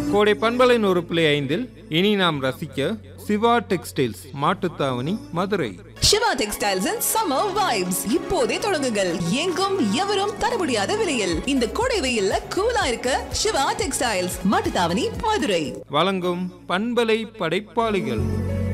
கோடை பண்பலை நூறு புள்ளி ஐந்தில் இனி நாம் ரசிக்க Siva textiles Mattuthavani Madurai Siva textiles and summer vibes இப்போதே தொடங்குங்கள் எங்கும் எவரும் தர முடியாத விலையில் இந்த கோடை வெயில்ல கூலா இருக்க சிவா டெக்ஸ்டைல்ஸ் மாட்டுத்தாவணி மதுரை வழங்கும் பண்பலை படைப்பாளிகள்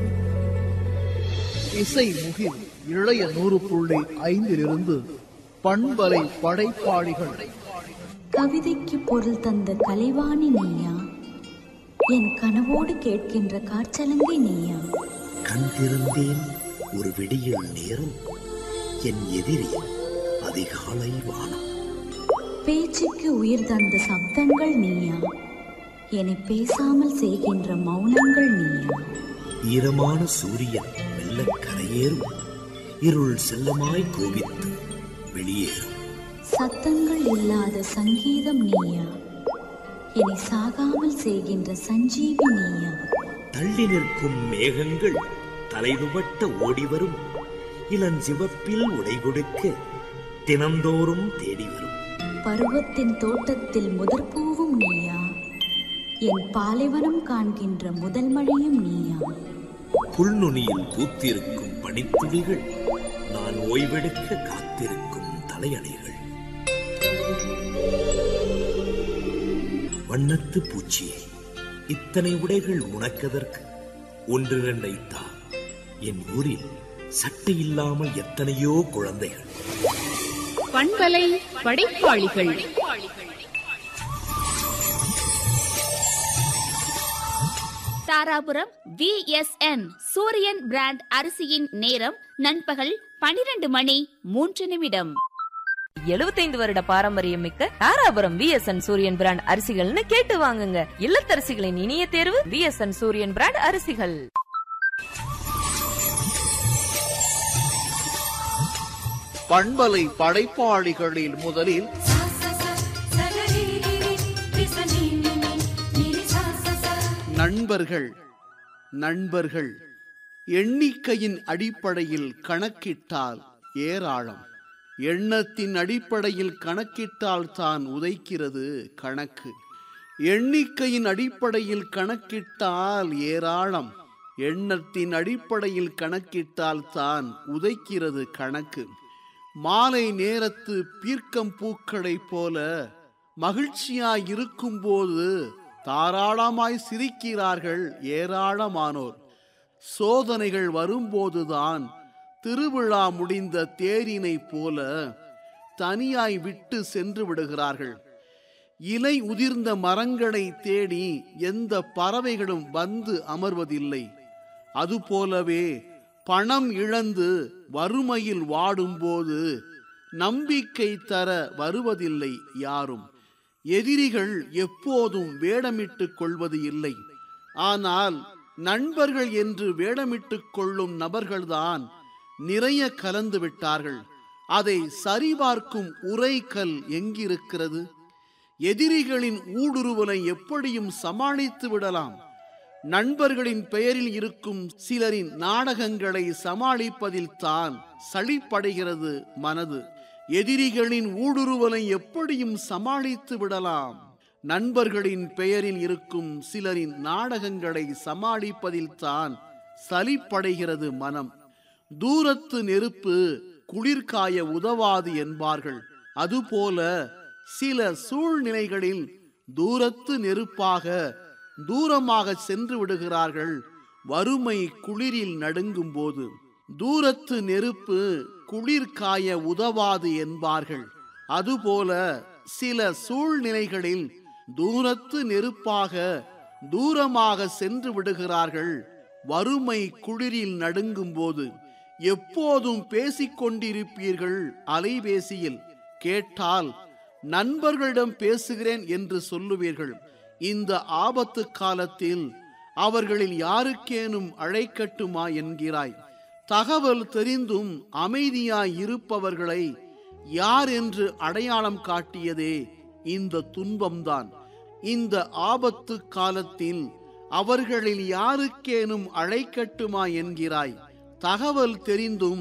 இசை முகில் இளைய நூறு புள்ளி ஐந்திலிருந்து பண்பலை படைப்பாளிகள் கவிதைக்கு பொருள் தந்த கலைவாணி நீயா என் கனவோடு கேட்கின்ற காற்றலங்கை நீயா கண் திறந்தேன் ஒரு விடியல் நேரம் என் எதிரி அதிகாலை வானம் பேச்சுக்கு உயிர் தந்த சப்தங்கள் நீயா என்னை பேசாமல் செய்கின்ற மௌனங்கள் நீயா ஈரமான சூரியன் மெல்ல கரையேறும் இருள் செல்லமாய் கோபித்து வெளியேறும் சத்தங்கள் இல்லாத சங்கீதம் நீயா என்னை சாகாமல் செய்கின்ற சஞ்சீவி நீயா தள்ளி நிற்கும் மேகங்கள் தலைதுவட்ட ஓடிவரும் இளஞ்சிவப்பில் உடை கொடுக்க தினந்தோறும் தேடி வரும் பருவத்தின் தோட்டத்தில் முதற்பூவும் நீயா என் பாலைவனம் காண்கின்ற முதல் மழையும் நீயா புல்நுனியில் பூத்திருக்கும் பனித்துளிகள் நான் ஓய்வெடுக்க காத்திருக்கும் தலையணைகள் வண்ணத்து பூச்சியே இத்தனை உடைகள் உனக்கதற்கு ஒன்றிரண்டை தா என் ஊரில் சட்டை இல்லாமல் எத்தனையோ குழந்தைகள் பண்பலை படைப்பாளிகள் தாராபுரம் விஎஸ்என் சூரியன் பிராண்ட் அரிசியின் நேரம் நண்பகல் பனிரெண்டு மணி மூன்று நிமிடம் எழுபத்தைந்து வருட பாரம்பரியம் மிக்க தாராபுரம் விஎஸ்என் சூரியன் பிராண்ட் அரிசிகள்னு கேட்டு வாங்குங்க இல்லத்தரசிகளின் இனிய தேர்வு விஎஸ்என் சூரியன் பிராண்ட் அரிசிகள் பண்பலை படைப்பாளிகளில் முதலில் நண்பர்கள் நண்பர்கள் எண்ணிக்கையின் அடிப்படையில் கணக்கிட்டால் ஏராளம் எண்ணத்தின் அடிப்படையில் கணக்கிட்டால் தான் உதைக்கிறது கணக்கு எண்ணிக்கையின் அடிப்படையில் கணக்கிட்டால் ஏராளம் எண்ணத்தின் அடிப்படையில் கணக்கிட்டால் தான் உதைக்கிறது கணக்கு மாலை நேரத்து பீர்க்கம் பூக்களைப் போல மகிழ்ச்சியாய் இருக்கும்போது தாராளமாய் சிரிக்கிறார்கள் ஏராளமானோர் சோதனைகள் வரும்போதுதான் திருவிழா முடிந்த தேரினைப் போல தனியாய் விட்டு சென்று விடுகிறார்கள் இலை உதிர்ந்த மரங்களை தேடி எந்த பறவைகளும் வந்து அமர்வதில்லை அதுபோலவே பணம் இழந்து வறுமையில் வாடும்போது நம்பிக்கை தர வருவதில்லை யாரும் எதிரிகள் எப்போதும் வேடமிட்டுக் கொள்வது இல்லை ஆனால் நண்பர்கள் என்று வேடமிட்டுக் கொள்ளும் நபர்கள்தான் நிறைய கலந்து விட்டார்கள் அதை சரிபார்க்கும் உரைக்கல் எங்கிருக்கிறது எதிரிகளின் ஊடுருவலை எப்படியும் சமாளித்து விடலாம் நண்பர்களின் பெயரில் இருக்கும் சிலரின் நாடகங்களை சமாளிப்பதில் தான் சளிப்படைகிறது மனது எதிரிகளின் ஊடுருவலை எப்படியும் சமாளித்து விடலாம் நண்பர்களின் பெயரில் இருக்கும் சிலரின் நாடகங்களை சமாளிப்பதில் தான் சலிப்படைகிறது மனம் தூரத்து நெருப்பு குளிர்காய உதவாது என்பார்கள் அதுபோல சில சூழ்நிலைகளில் தூரத்து நெருப்பாக தூரமாக சென்று விடுகிறார்கள் வறுமை குளிரில் நடுங்கும் போது தூரத்து நெருப்பு குளிர் காய உதவாது என்பார்கள் அதுபோல சில சூழ்நிலைகளில் தூரத்து நெருப்பாக தூரமாக சென்று விடுகிறார்கள் வறுமை குளிரில் நடுங்கும் போது எப்போதும் பேசிக்கொண்டிருப்பீர்கள் அலைபேசியில் கேட்டால் நண்பர்களிடம் பேசுகிறேன் என்று சொல்லுவீர்கள் இந்த ஆபத்து காலத்தில் அவர்களில் யாருக்கேனும் அழைக்கட்டுமா என்கிறாய் தகவல் தெரிந்தும் அமைதியாய் இருப்பவர்களை யார் என்று அடையாளம் காட்டியதே இந்த துன்பம்தான் இந்த ஆபத்து காலத்தில் அவர்களில் யாருக்கேனும் அழைக்கட்டுமா என்கிறாய் தகவல் தெரிந்தும்